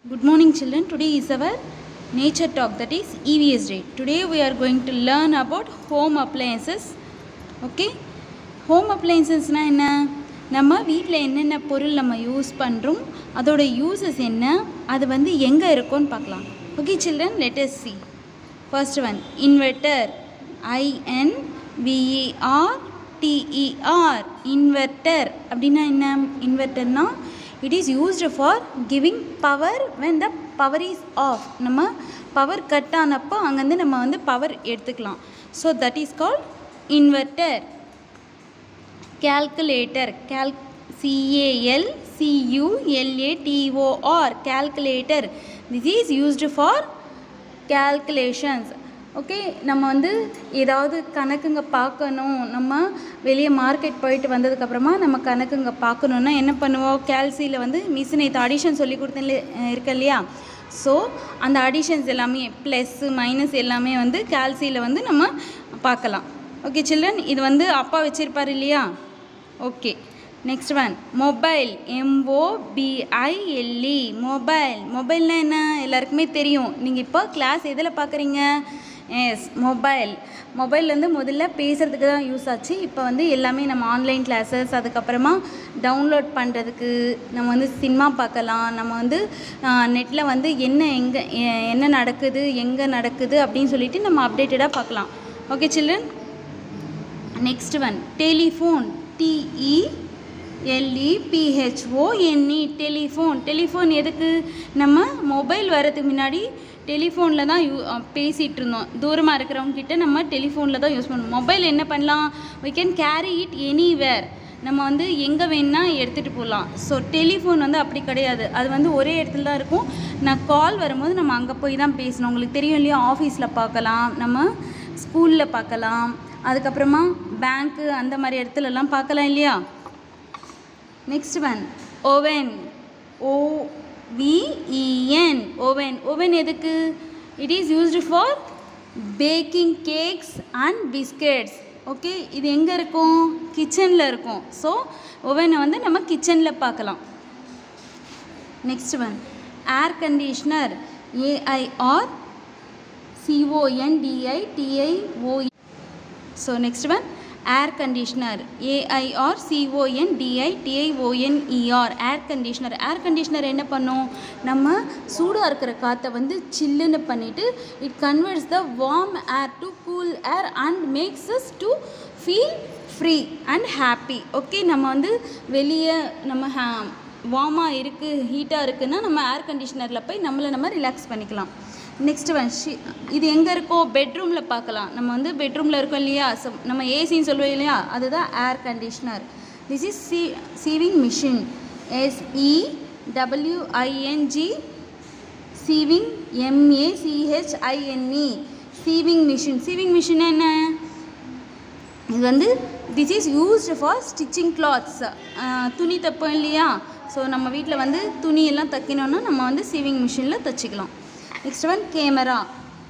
Good morning children. Today is our nature talk that is EVS day. Today we are going to learn about home appliances. Okay? Home அப்ளைன்சஸ்னால் என்ன நம்ம வீட்டில் என்னென்ன பொருள் நம்ம use பண்ணுறோம் அதோட யூசஸ் என்ன அது வந்து எங்கே இருக்கும்னு பார்க்கலாம் okay children let's see first one inverter I N V E R T E R inverter அப்படின்னா என்ன இன்வெர்ட்டர்னா it is used for giving power when the power is off நம்ம பவர் கட் ஆனப்போ அங்கேருந்து நம்ம வந்து பவர் எடுத்துக்கலாம் so that is called inverter calculator cal c a l c u l a t o r calculator this is used for calculations okay நம்ம வந்து ஏதாவது கணக்குங்க பார்க்கணும் நம்ம வெளியே மார்க்கெட் போயிட்டு வந்ததுக்கப்புறமா நம்ம கணக்குங்க பார்க்கணுன்னா என்ன பண்ணுவோம் கேல்சியில் வந்து மிஸ் நேற்று அடிஷன் சொல்லி கொடுத்தேன் இருக்க இல்லையா ஸோ அந்த அடிஷன்ஸ் எல்லாமே ப்ளஸ்ஸு மைனஸ் எல்லாமே வந்து கேல்சியில் வந்து நம்ம பார்க்கலாம் ஓகே சில்ட்ரன் இது வந்து அப்பா வச்சுருப்பார் இல்லையா okay next one mobile M O B I L E mobile மொபைல்னால் என்ன எல்லாருக்குமே தெரியும் நீங்கள் இப்போ கிளாஸ் எதில் பார்க்குறீங்க எஸ் மொபைல் மொபைல் வந்து முதல்ல பேசுகிறதுக்கு தான் யூஸ் ஆச்சு இப்போ வந்து எல்லாமே நம்ம ஆன்லைன் கிளாஸஸ் அதுக்கப்புறமா டவுன்லோட் பண்ணுறதுக்கு நம்ம வந்து சினிமா பார்க்கலாம் நம்ம வந்து நெட்டில் வந்து என்ன எங்கே என்ன நடக்குது எங்கே நடக்குது அப்படின்னு சொல்லிட்டு நம்ம அப்டேட்டடாக பார்க்கலாம் okay children next one telephone DE எல்இபிஹெச்ஓஎன்இ telephone telephone எதுக்கு நம்ம மொபைல் வரதுக்கு முன்னாடி டெலிஃபோனில் தான் யூ பேசிகிட்டு இருந்தோம் தூரமாக இருக்கிறவங்க கிட்ட நம்ம டெலிஃபோனில் தான் யூஸ் பண்ணுவோம் மொபைல் என்ன பண்ணலாம் we can carry it anywhere நம்ம வந்து எங்கே வேணால் எடுத்துகிட்டு போகலாம் ஸோ டெலிஃபோன் வந்து அப்படி கிடையாது அது வந்து ஒரே இடத்துல தான் இருக்கும் நான் கால் வரும்போது நம்ம அங்கே போய் தான் பேசணும் உங்களுக்கு தெரியும் இல்லையா ஆஃபீஸில் பார்க்கலாம் நம்ம ஸ்கூலில் பார்க்கலாம் அதுக்கப்புறமா பேங்க்கு அந்த மாதிரி இடத்துலலாம் பார்க்கலாம் இல்லையா next one oven O V E N oven oven எதுக்கு it is used for baking cakes and biscuits okay இது எங்கே இருக்கும் கிச்சனில் இருக்கும் ஸோ ஓவனை வந்து நம்ம கிச்சனில் பார்க்கலாம் next one air conditioner A I R C O N D I D I O E so next one air conditioner A I R C O N D I D I O N E R air conditioner air conditioner என்ன பண்ணும் நம்ம சூடாக இருக்கிற காற்றை வந்து சில்லுன்னு பண்ணிவிட்டு it converts the warm air to cool air and makes us to feel free and happy okay நம்ம வந்து வெளியே நம்ம ஹே வார்மாக இருக்குது ஹீட்டாக இருக்குன்னா நம்ம ஏர் கண்டிஷ்னரில் போய் நம்மளை நம்ம ரிலாக்ஸ் பண்ணிக்கலாம் நெக்ஸ்ட் ஒன் ஷி இது எங்கே இருக்கோ பெட்ரூமில் பார்க்கலாம் நம்ம வந்து பெட்ரூமில் இருக்கோம் இல்லையா ஸோ நம்ம ஏசின்னு சொல்லுவோம் இல்லையா அதுதான் ஏர் conditioner this is C சீவிங் machine SE W I N G சீவிங் எம்ஏசிஹெச்ஐஎன்இ சீவிங் machine சீவிங் machine என்ன இது வந்து this is used for stitching clothes துணி தைப்போம் இல்லையா ஸோ நம்ம வீட்டில் வந்து துணியெல்லாம் தைக்கணுன்னா நம்ம வந்து சீவிங் மிஷினில் தைச்சிக்கலாம் next one camera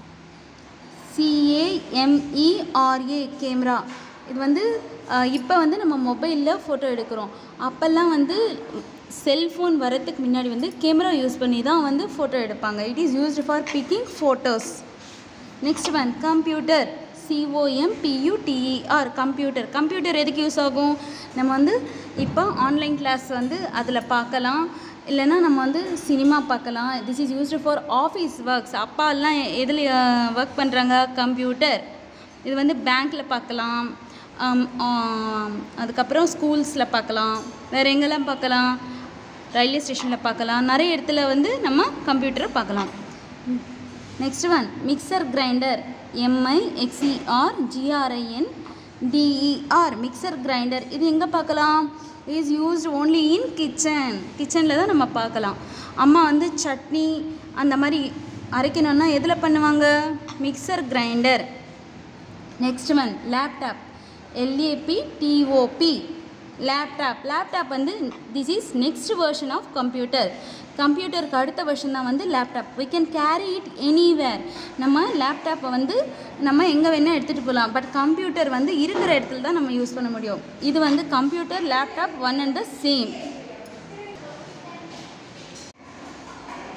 C A M E R A camera இது வந்து இப்போ வந்து நம்ம மொபைலில் ஃபோட்டோ எடுக்கிறோம் அப்போல்லாம் வந்து செல்ஃபோன் வரத்துக்கு முன்னாடி வந்து கேமரா யூஸ் பண்ணி தான் வந்து ஃபோட்டோ எடுப்பாங்க it is used for picking photos next one computer C O M P U T E R computer computer எதுக்கு யூஸ் ஆகும் நம்ம வந்து இப்போ ஆன்லைன் கிளாஸ் வந்து அதில் பார்க்கலாம் இல்லைன்னா நம்ம வந்து சினிமா பார்க்கலாம் this is used for office works அப்பாலாம் எதில் ஒர்க் பண்ணுறாங்க கம்ப்யூட்டர் இது வந்து பேங்க்கில் பார்க்கலாம் அதுக்கப்புறம் ஸ்கூல்ஸில் பார்க்கலாம் வேறு எங்கெல்லாம் பார்க்கலாம் ரயில்வே ஸ்டேஷனில் பார்க்கலாம் நிறைய இடத்துல வந்து நம்ம கம்ப்யூட்டரை பார்க்கலாம் next one mixer grinder M I X E R G R I N D E R mixer grinder இது எங்கே பார்க்கலாம் is used only in kitchen கிச்சனில் தான் நம்ம பார்க்கலாம் அம்மா வந்து சட்னி அந்த மாதிரி அரைக்கணுன்னா எதில் பண்ணுவாங்க mixer grinder next one laptop L A P T O P laptop laptop வந்து this is next version of computer கம்ப்யூட்டருக்கு அடுத்த வெர்ஷன் தான் வந்து laptop we can carry it anywhere நம்ம லேப்டாப்பை வந்து நம்ம எங்கே வேணால் எடுத்துகிட்டு போகலாம் பட் கம்ப்யூட்டர் வந்து இருக்கிற இடத்துல தான் நம்ம யூஸ் பண்ண முடியும் இது வந்து computer laptop one and the same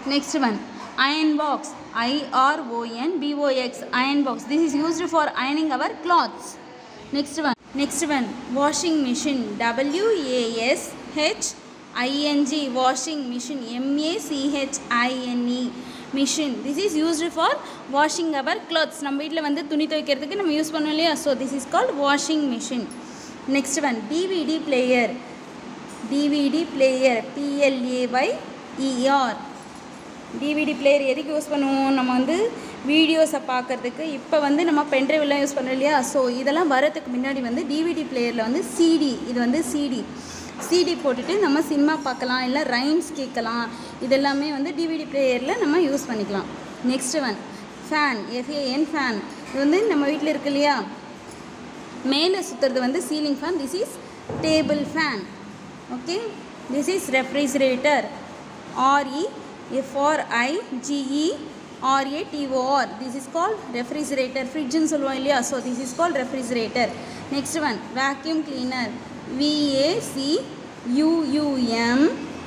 Next one, iron box. I R O N B O X. Iron box. This is used for ironing our clothes. Next one. Next one, washing machine. W A S H I N G. Washing machine. M A C H I N E. Machine this is used for washing our clothes நம்ம வீட்டில் வந்து துணி துவைக்கிறதுக்கு நம்ம use பண்ணோம் இல்லையா so this is called washing machine next one DVD player DVD player P L A Y E R DVD player எதுக்கு use பண்ணுவோம் நம்ம வந்து வீடியோஸை பார்க்கறதுக்கு இப்போ வந்து நம்ம பென்ட்ரைவ்லாம் யூஸ் பண்ணோம் இல்லையா ஸோ இதெல்லாம் வரதுக்கு முன்னாடி வந்து டிவிடி பிளேயரில் வந்து சிடி இது வந்து சிடி சிடி போட்டுட்டு நம்ம சினிமா பார்க்கலாம் இல்லை ரைம்ஸ் கேட்கலாம் இதெல்லாமே வந்து டிவிடி பிளேயரில் நம்ம யூஸ் பண்ணிக்கலாம் next one fan FAN fan இது வந்து நம்ம வீட்டில் இருக்கு இல்லையா மேலே சுற்றுறது வந்து ceiling fan this is table fan okay this is refrigerator RE FRI GE ஆர்ஏடிஓஆர் this is call refrigerator ஃப்ரிட்ஜுன்னு சொல்லுவோம் இல்லையா so this is call refrigerator next one vacuum cleaner VAC யூயூஎம்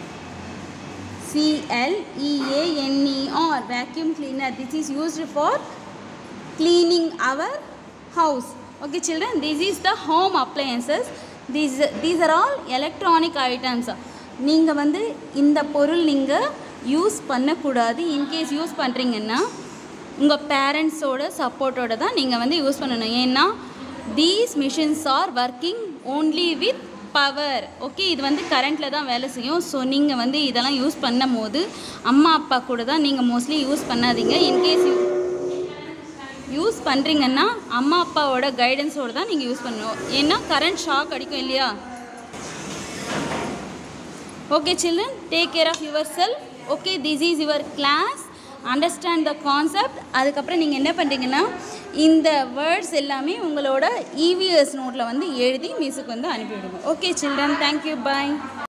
சிஎல்இஏஎன்இஆர் vacuum cleaner this is used for cleaning our house okay children this is the home appliances these these are all electronic items நீங்கள் வந்து இந்த பொருள் நீங்கள் use பண்ணக்கூடாது in case use பண்ணுறீங்கன்னா உங்கள் பேரண்ட்ஸோட சப்போர்ட்டோட தான் நீங்கள் வந்து யூஸ் பண்ணணும் ஏன்னா these machines are working only with power okay இது வந்து கரண்ட்டில் தான் வேலை செய்யும் ஸோ நீங்கள் வந்து இதெல்லாம் யூஸ் பண்ணும் போது அம்மா அப்பா கூட தான் நீங்கள் மோஸ்ட்லி யூஸ் பண்ணாதீங்க இன்கேஸ் யூஸ் பண்ணுறீங்கன்னா அம்மா அப்பாவோட கைடன்ஸோடு தான் நீங்கள் யூஸ் பண்ணணும் ஏன்னா கரண்ட் ஷாக் அடிக்கும் இல்லையா okay children take care of yourself okay this is your class understand the concept அதுக்கப்புறம் நீங்கள் என்ன பண்ணுறீங்கன்னா இந்த வேர்ட்ஸ் எல்லாமே உங்களோட இவிஎஸ் நோட்டில் வந்து எழுதி மிஸ்ஸுக்கு வந்து அனுப்பிவிடுங்க ஓகே சில்ட்ரன் தேங்க்யூ பாய்